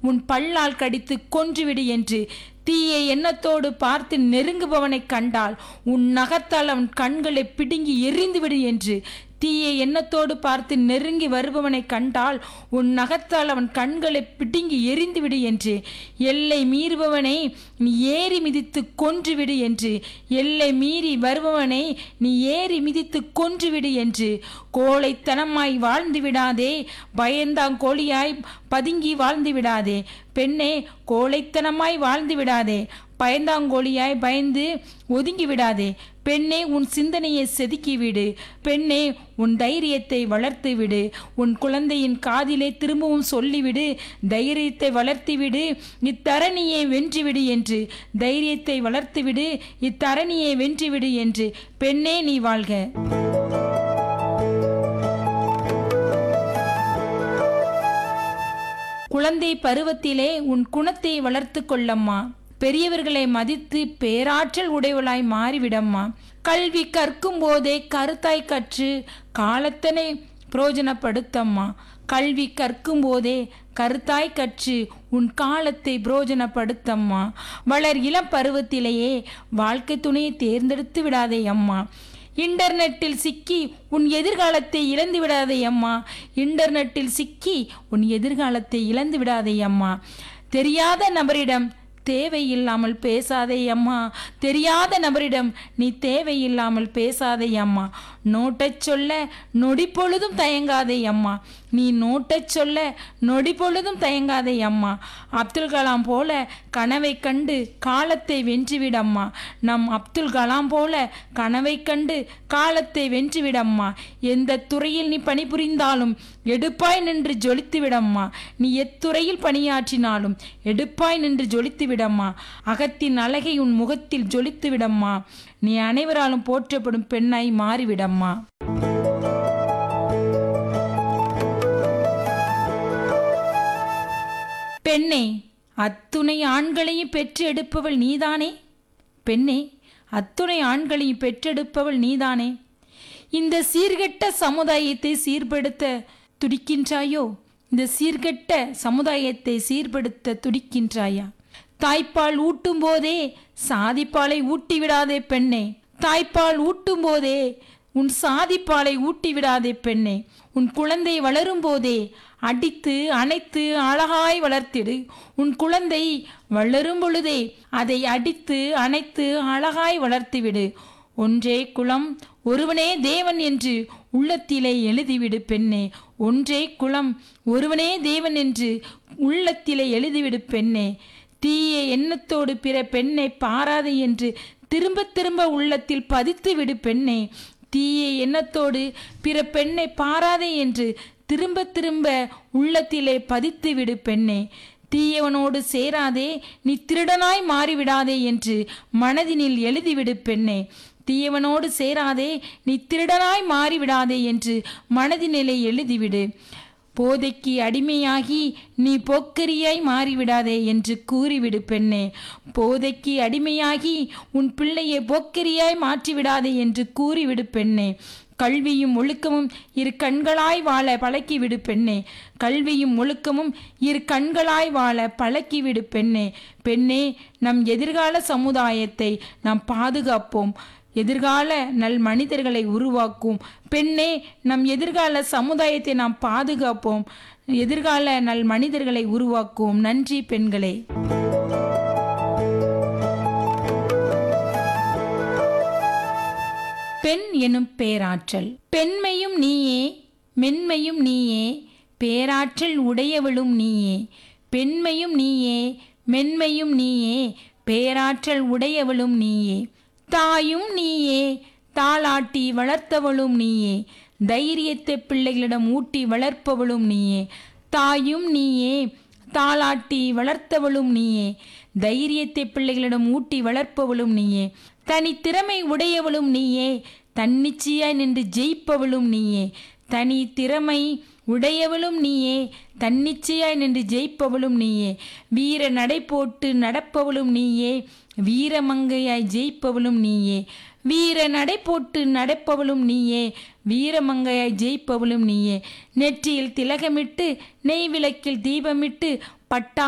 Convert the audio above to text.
உன் பல்லால் கடித்து கொன்றுவிடு என்று தீய எண்ணத்தோடு பார்த்து நெருங்குபவனைக் கண்டால் உன் நகத்தால் அவன் கண்களை பிடுங்கி எறிந்துவிடு என்று தீய எண்ணத்தோடு பார்த்து நெருங்கி வருபவனைக் கண்டால் உன் நகத்தால் அவன் கண்களை பிடுங்கி எறிந்துவிடு என்று எல்லை மீறுபவனை நீ ஏறி மிதித்து கொன்றுவிடு என்று எல்லை மீறி வருபவனை நீ ஏறி மிதித்து கொன்றுவிடு என்று கோழைத்தனமாய் வாழ்ந்து விடாதே பயந்தாங்கோழியாய் பதுங்கி வாழ்ந்து விடாதே பெண்ணே கோழைத்தனமாய் வாழ்ந்து விடாதே பயந்தாங்கோழியாய் பயந்து ஒதுங்கி விடாதே பெண்ணே உன் சிந்தனையை செதுக்கி விடு பெண்ணே உன் தைரியத்தை வளர்த்து விடு உன் குழந்தையின் காதிலே திரும்பவும் சொல்லிவிடு தைரியத்தை வளர்த்துவிடு இத்தரணியை வென்றுவிடு என்று தைரியத்தை வளர்த்துவிடு இத்தரணியை வென்றுவிடு என்று பெண்ணே நீ வாழ்க குழந்தை பருவத்திலே உன் குணத்தை வளர்த்து கொள்ளம்மா பெரியவர்களை மதித்து பேராற்றல் உடையவளாய் மாறிவிடம்மா கல்வி கற்கும் போதே கருத்தாய் கற்று காலத்தனை புரோஜனப்படுத்தம்மா கல்வி கற்கும் போதே கருத்தாய் கற்று உன் காலத்தை புரோஜனப்படுத்தம்மா வளர் இளம் பருவத்திலேயே வாழ்க்கை துணையை தேர்ந்தெடுத்து விடாதே அம்மா இன்டர்நெட்டில் சிக்கி உன் எதிர்காலத்தை இழந்து விடாதே அம்மா இன்டர்நெட்டில் சிக்கி உன் எதிர்காலத்தை இழந்து விடாதே அம்மா தெரியாத நபரிடம் தேவையில்லாமல் பேசாதே அம்மா தெரியாத நபரிடம் நீ தேவையில்லாமல் பேசாதே அம்மா நோட்டச் சொல்ல நொடி பொழுதும் தயங்காதே அம்மா நீ நோட்டச் சொல்ல நொடி பொழுதும் தயங்காதே அம்மா அப்துல் கலாம் போல கனவை கண்டு காலத்தை வென்றுவிடம்மா நம் அப்துல் கலாம் போல கனவை கண்டு காலத்தை வென்றுவிடம்மா எந்த துறையில் நீ பணிபுரிந்தாலும் எடுப்பாய் நின்று ஜொலித்து விடம்மா நீ எத்துறையில் பணியாற்றினாலும் எடுப்பாய் நின்று ஜொலித்து விடம்மா அகத்தின் அழகை உன் முகத்தில் ஜொலித்து விடம்மா நீ அனைவராலும் போற்றப்படும் பெண்ணாய் மாறிவிடம்மா பெண்ணே அத்துணை ஆண்களையும் பெற்று எடுப்பவள் நீதானே பெண்ணே அத்துணை ஆண்களையும் பெற்றெடுப்பவள் நீதானே இந்த சீர்கெட்ட சமுதாயத்தை சீர்படுத்த துடிக்கின்றாயோ இந்த சீர்கெட்ட சமுதாயத்தை சீர்படுத்த துடிக்கின்றாயா தாய்ப்பால் ஊட்டும் போதே சாதிப்பாலை ஊட்டி விடாதே பெண்ணே தாய்ப்பால் ஊட்டும் போதே உன் சாதிப்பாலை ஊட்டி விடாதே பெண்ணே உன் குழந்தை வளரும் போதே அடித்து அணைத்து அழகாய் வளர்த்திடு உன் குழந்தை வளரும் பொழுதே அதை அடித்து அணைத்து அழகாய் வளர்த்துவிடு ஒன்றே குலம் ஒருவனே தேவன் என்று உள்ளத்திலே எழுதிவிடு பெண்ணே ஒன்றே குலம் ஒருவனே தேவன் என்று உள்ளத்திலே எழுதிவிடு பெண்ணே தீய எண்ணத்தோடு பிற பெண்ணை பாராது என்று திரும்ப திரும்ப உள்ளத்தில் பதித்து விடு பெண்ணே தீய எண்ணத்தோடு பிற பெண்ணை பாராதே என்று திரும்ப திரும்ப உள்ளத்திலே பதித்து விடு பெண்ணே தீயவனோடு சேராதே நீ திருடனாய் மாறிவிடாதே என்று மனதினில் எழுதிவிடு பெண்ணே தீயவனோடு சேராதே நீ திருடனாய் மாறிவிடாதே என்று மனதினிலே எழுதிவிடு போதைக்கு அடிமையாகி நீ போக்கரியாய் மாறிவிடாதே என்று கூறிவிடு பெண்ணே போதைக்கு அடிமையாகி உன் பிள்ளையை போக்கரியாய் மாற்றிவிடாதே என்று கூறிவிடு பெண்ணே கல்வியும் ஒழுக்கமும் இரு கண்களாய் வாழ பழக்கிவிடு பெண்ணே கல்வியும் ஒழுக்கமும் இரு கண்களாய் வாழ பழக்கிவிடு பெண்ணே பெண்ணே நம் எதிர்கால சமுதாயத்தை நாம் பாதுகாப்போம் எதிர்கால நல் மனிதர்களை உருவாக்கும் பெண்ணே நம் எதிர்கால சமுதாயத்தை நாம் பாதுகாப்போம் எதிர்கால நல் மனிதர்களை உருவாக்குவோம் நன்றி பெண்களே பெண் எனும் பேராற்றல் பெண்மையும் நீயே மென்மையும் நீயே பேராற்றல் உடையவளும் நீயே பெண்மையும் நீயே மென்மையும் நீயே பேராற்றல் உடையவளும் நீயே தாயும் நீயே தாளாட்டி வளர்த்தவளும் நீயே தைரியத்தை பிள்ளைகளிடம் ஊட்டி வளர்ப்பவளும் நீயே தாயும் நீயே தாளாட்டி வளர்த்தவளும் நீயே தைரியத்தை பிள்ளைகளிடம் ஊட்டி வளர்ப்பவளும் நீயே தனி திறமை உடையவளும் நீயே தன்னிச்சையாய் நின்று ஜெயிப்பவளும் நீயே தனி திறமை உடையவளும் நீயே தன்னிச்சையாய் நின்று ஜெயிப்பவளும் நீயே வீர நடை போட்டு நடப்பவளும் நீயே வீரமங்கையாய் ஜெயிப்பவளும் நீயே வீர நடை போட்டு நடப்பவளும் நீயே வீரமங்கையாய் ஜெயிப்பவளும் நீயே நெற்றியில் திலகமிட்டு நெய் விளக்கில் தீபமிட்டு பட்டா